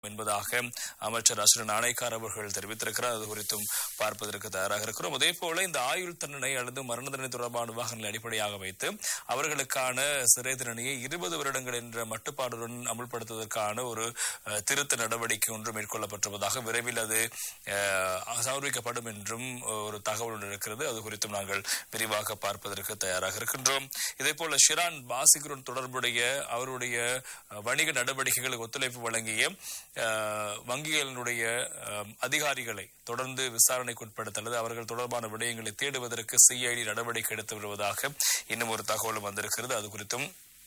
என்பதாக அமைச்சர் அசுர நாணயக்கார் அவர்கள் தெரிவித்திருக்கிறார் அது குறித்தும் பார்ப்பதற்கு தயாராக இருக்கிறோம் அதே போல இந்த ஆயுள் தண்டனை அல்லது மரண தண்டனை தொடர்பான விவாகங்களை அடிப்படையாக வைத்து அவர்களுக்கான சிறை தண்டனையை இருபது வருடங்கள் என்ற மட்டுப்பாடுடன் அமுல்படுத்துவதற்கான ஒரு அஹ், திருத்த நடவடிக்கை ஒன்று மேற்கொள்ளப்பட்டிருப்பதாக விரைவில் அது அஹ், சமர்ப்பிக்கப்படும் என்றும் ஒரு தகவல் ஒன்று இருக்கிறது அது குறித்தும் நாங்கள் விரிவாக பார்ப்பதற்கு தயாராக இருக்கின்றோம் இதே போல ஷிரான் பாசிகருடன் தொடர்புடைய அவருடைய அஹ், வணிக நடவடிக்கைகளுக்கு ஒத்துழைப்பு வழங்கிய அஹ், வங்கிகளினுடைய அஹ், அதிகாரிகளை தொடர்ந்து விசாரணைக்கு உட்படுத்த அல்லது அவர்கள் தொடர்பான விடயங்களை தேடுவதற்கு சிஐடி நடவடிக்கை எடுத்து வருவதாக இன்னும் ஒரு தகவலும் வந்திருக்கிறது அது குறித்தும்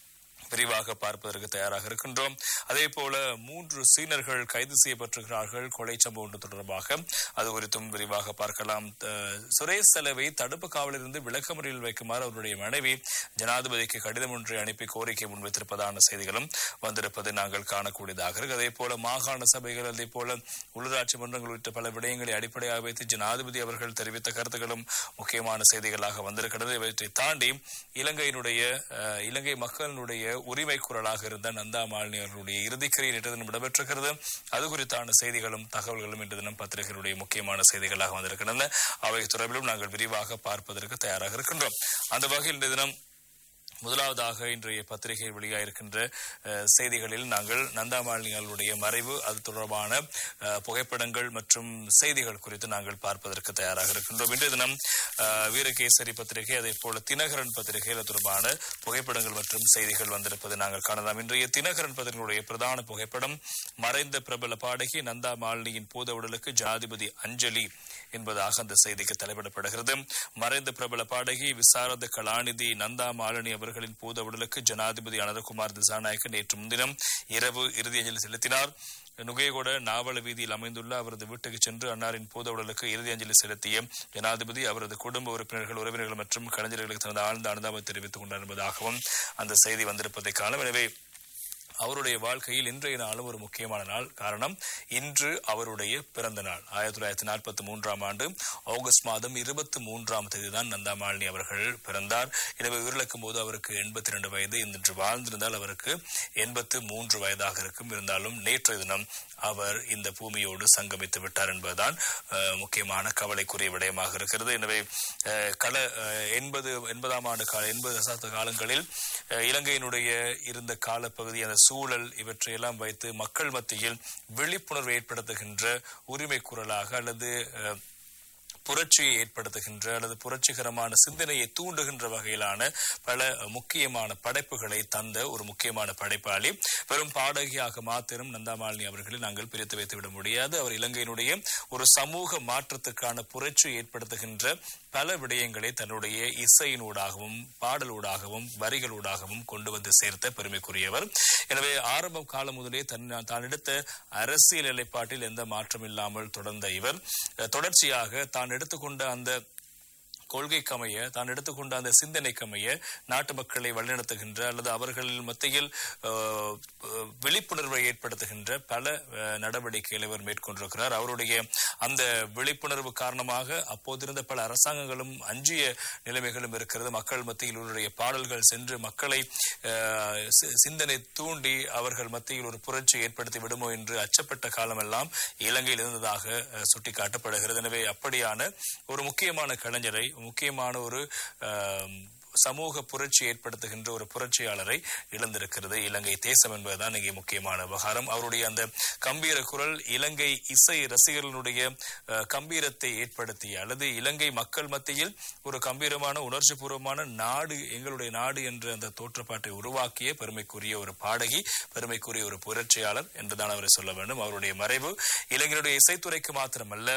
விரிவாக பார்ப்பதற்கு தயாராக இருக்கின்றோம் அதே போல மூன்று சீனர்கள் கைது செய்யப்பட்டிருக்கிறார்கள் கொலை சம்பவம் ஒன்று தொடர்பாக அது குறித்தும் விரிவாக பார்க்கலாம் த- சுரேஷ் செலவை தடுப்பு காவலிருந்து விளக்கமறியில் வைக்குமாறு அவருடைய மனைவி ஜனாதிபதிக்கு கடிதம் ஒன்றை அனுப்பி கோரிக்கை முன்வைத்திருப்பதான செய்திகளும் வந்திருப்பதை நாங்கள் காணக்கூடியதாக இருக்கு அதே போல மாகாண சபைகள் அதே போல உள்ளூராட்சி மன்றங்கள் உள்ளிட்ட பல விடயங்களை அடிப்படையாக வைத்து ஜனாதிபதி அவர்கள் தெரிவித்த கருத்துக்களும் முக்கியமான செய்திகளாக வந்திருக்கிறது இவற்றை தாண்டி இலங்கையினுடைய அஹ், இலங்கை மக்களினுடைய உரிமை குரலாக இருந்த நந்தா மாலினி அவர்களுடைய இறுதிக்கிரை நேற்று தினம் இடம்பெற்றிருக்கிறது அது குறித்தான செய்திகளும் தகவல்களும் இன்று தினம் பத்திரிகைகளுடைய முக்கியமான செய்திகளாக வந்திருக்கின்றன அவை தொடர்பிலும் நாங்கள் விரிவாக பார்ப்பதற்கு தயாராக இருக்கின்றோம் அந்த வகையில் இன்று தினம் முதலாவதாக இன்றைய பத்திரிகை வெளியாயிருக்கின்ற அஹ், செய்திகளில் நாங்கள் நந்தாமாலினிகளுடைய மறைவு அது தொடர்பான அஹ், புகைப்படங்கள் மற்றும் செய்திகள் குறித்து நாங்கள் பார்ப்பதற்கு தயாராக இருக்கின்றோம் இன்றைய தினம் அஹ், வீரகேசரி பத்திரிகை அதே போல தினகரன் பத்திரிகை அது தொடர்பான புகைப்படங்கள் மற்றும் செய்திகள் வந்திருப்பதை நாங்கள் காணலாம் இன்றைய தினகரன் பத்திரிகையுடைய பிரதான புகைப்படம் மறைந்த பிரபல பாடகி நந்தா மாலினியின் பூத உடலுக்கு ஜனாதிபதி அஞ்சலி என்பதாக அந்த செய்திக்கு தலைப்பிடப்படுகிறது மறைந்த பிரபல பாடகி விசாரத கலாநிதி நந்தா மாலினி அவர்களின் பூத உடலுக்கு ஜனாதிபதி அனந்தகுமார் திசாநாயக்க நேற்று முன்தினம் இரவு இறுதி அஞ்சலி செலுத்தினார் நுகேகொட நாவல வீதியில் அமைந்துள்ள அவரது வீட்டுக்கு சென்று அன்னாரின் பூத உடலுக்கு இறுதி அஞ்சலி செலுத்திய ஜனாதிபதி அவரது குடும்ப உறுப்பினர்கள் உறவினர்கள் மற்றும் கலைஞர்களுக்கு தனது ஆழ்ந்த அனுதாபம் தெரிவித்துக் கொண்டார் என்பதாகவும் அந்த செய்தி வந்திருப்பதை காணும் எனவே அவருடைய வாழ்க்கையில் இன்றைய நாளும் ஒரு முக்கியமான நாள் காரணம் இன்று அவருடைய பிறந்த நாள் ஆயிரத்தி தொள்ளாயிரத்தி நாற்பத்தி மூன்றாம் ஆண்டு ஆகஸ்ட் மாதம் இருபத்தி மூன்றாம் தேதி தான் நந்தாமாலினி அவர்கள் பிறந்தார் எனவே உயிரிழக்கும் போது அவருக்கு எண்பத்தி இரண்டு வயது இன்று வாழ்ந்திருந்தால் அவருக்கு எண்பத்து மூன்று வயதாக இருக்கும் இருந்தாலும் நேற்றைய தினம் அவர் இந்த பூமியோடு சங்கமித்து விட்டார் என்பதுதான் அஹ், முக்கியமான கவலைக்குரிய விடயமாக இருக்கிறது எனவே அஹ், கல அஹ், எண்பது எண்பதாம் ஆண்டு கால எண்பது தசாப்த காலங்களில் அஹ், இலங்கையினுடைய இருந்த காலப்பகுதி அந்த சூழல் இவற்றையெல்லாம் வைத்து மக்கள் மத்தியில் விழிப்புணர்வு ஏற்படுத்துகின்ற உரிமை குரலாக அல்லது அஹ், புரட்சியை ஏற்படுத்துகின்ற அல்லது புரட்சிகரமான சிந்தனையை தூண்டுகின்ற வகையிலான பல முக்கியமான படைப்புகளை தந்த ஒரு முக்கியமான படைப்பாளி வெறும் பாடகியாக மாத்திரம் நந்தாமாலினி அவர்களை நாங்கள் பிரித்து வைத்துவிட முடியாது அவர் இலங்கையினுடைய ஒரு சமூக மாற்றத்துக்கான புரட்சியை ஏற்படுத்துகின்ற பல விடயங்களை தன்னுடைய இசையினூடாகவும் பாடலூடாகவும் வரிகளூடாகவும் கொண்டு வந்து சேர்த்த பெருமைக்குரியவர் எனவே ஆரம்ப காலம் முதலே தன் தான் எடுத்த அரசியல் நிலைப்பாட்டில் எந்த மாற்றம் இல்லாமல் தொடர்ந்த இவர் அஹ், தொடர்ச்சியாக தான் எடுத்துக்கொண்ட அந்த கொள்கைக்கமைய தான் எடுத்துக்கொண்ட அந்த சிந்தனைக்கமைய நாட்டு மக்களை வழிநடத்துகின்ற அல்லது அவர்கள் மத்தியில் அஹ், அஹ், விழிப்புணர்வை ஏற்படுத்துகின்ற பல அஹ், நடவடிக்கைகளை இவர் மேற்கொண்டிருக்கிறார் அவருடைய அந்த விழிப்புணர்வு காரணமாக அப்போதிருந்த பல அரசாங்கங்களும் அஞ்சிய நிலைமைகளும் இருக்கிறது மக்கள் மத்தியில் இவருடைய பாடல்கள் சென்று மக்களை அஹ், சி- சிந்தனை தூண்டி அவர்கள் மத்தியில் ஒரு புரட்சி ஏற்படுத்தி விடுமோ என்று அச்சப்பட்ட காலமெல்லாம் இலங்கையில் இருந்ததாக அஹ், சுட்டிக்காட்டப்படுகிறது எனவே அப்படியான ஒரு முக்கியமான கலைஞரை முக்கியமான ஒரு அஹ், சமூக புரட்சி ஏற்படுத்துகின்ற ஒரு புரட்சியாளரை இழந்திருக்கிறது இலங்கை தேசம் என்பதுதான் இங்கே முக்கியமான விவகாரம் அவருடைய அந்த கம்பீர குரல் இலங்கை இசை ரசிகர்களுடைய அஹ், கம்பீரத்தை ஏற்படுத்திய அல்லது இலங்கை மக்கள் மத்தியில் ஒரு கம்பீரமான உணர்ச்சி பூர்வமான நாடு எங்களுடைய நாடு என்ற அந்த தோற்றப்பாட்டை உருவாக்கிய பெருமைக்குரிய ஒரு பாடகி பெருமைக்குரிய ஒரு புரட்சியாளர் என்றுதான் அவரை சொல்ல வேண்டும் அவருடைய மறைவு இலங்கையினுடைய இசைத்துறைக்கு மாத்திரமல்ல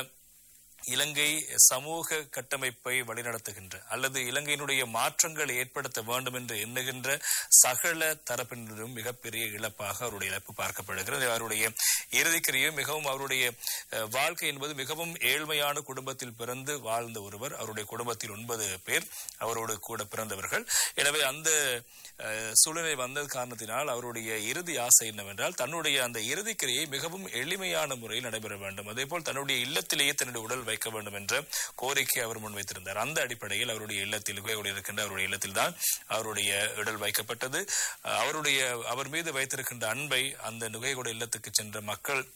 இலங்கை சமூக கட்டமைப்பை வழிநடத்துகின்ற அல்லது இலங்கையினுடைய மாற்றங்களை ஏற்படுத்த வேண்டும் என்று எண்ணுகின்ற சகல தரப்பினரும் மிகப்பெரிய இழப்பாக அவருடைய இழப்பு பார்க்கப்படுகிறது அவருடைய இறுதிக்கிரியும் மிகவும் அவருடைய அஹ், வாழ்க்கை என்பது மிகவும் ஏழ்மையான குடும்பத்தில் பிறந்து வாழ்ந்த ஒருவர் அவருடைய குடும்பத்தில் ஒன்பது பேர் அவரோடு கூட பிறந்தவர்கள் எனவே அந்த அஹ், சூழ்நிலை வந்தது காரணத்தினால் அவருடைய இறுதி ஆசை என்னவென்றால் தன்னுடைய அந்த இறுதிக்கிரியை மிகவும் எளிமையான முறையில் நடைபெற வேண்டும் அதேபோல் தன்னுடைய இல்லத்திலேயே தன்னுடைய உடல் வைக்க வைக்க வேண்டும் என்ற கோரிக்கை அவர் முன்வைத்திருந்தார் அந்த அடிப்படையில் அவருடைய இல்லத்தில் நுகைகொடை இருக்கின்ற அவருடைய இல்லத்தில் தான் அவருடைய இடல் வைக்கப்பட்டது அவருடைய அவர் மீது வைத்திருக்கின்ற அன்பை அந்த நுகைகொடை இல்லத்துக்கு சென்ற மக்கள்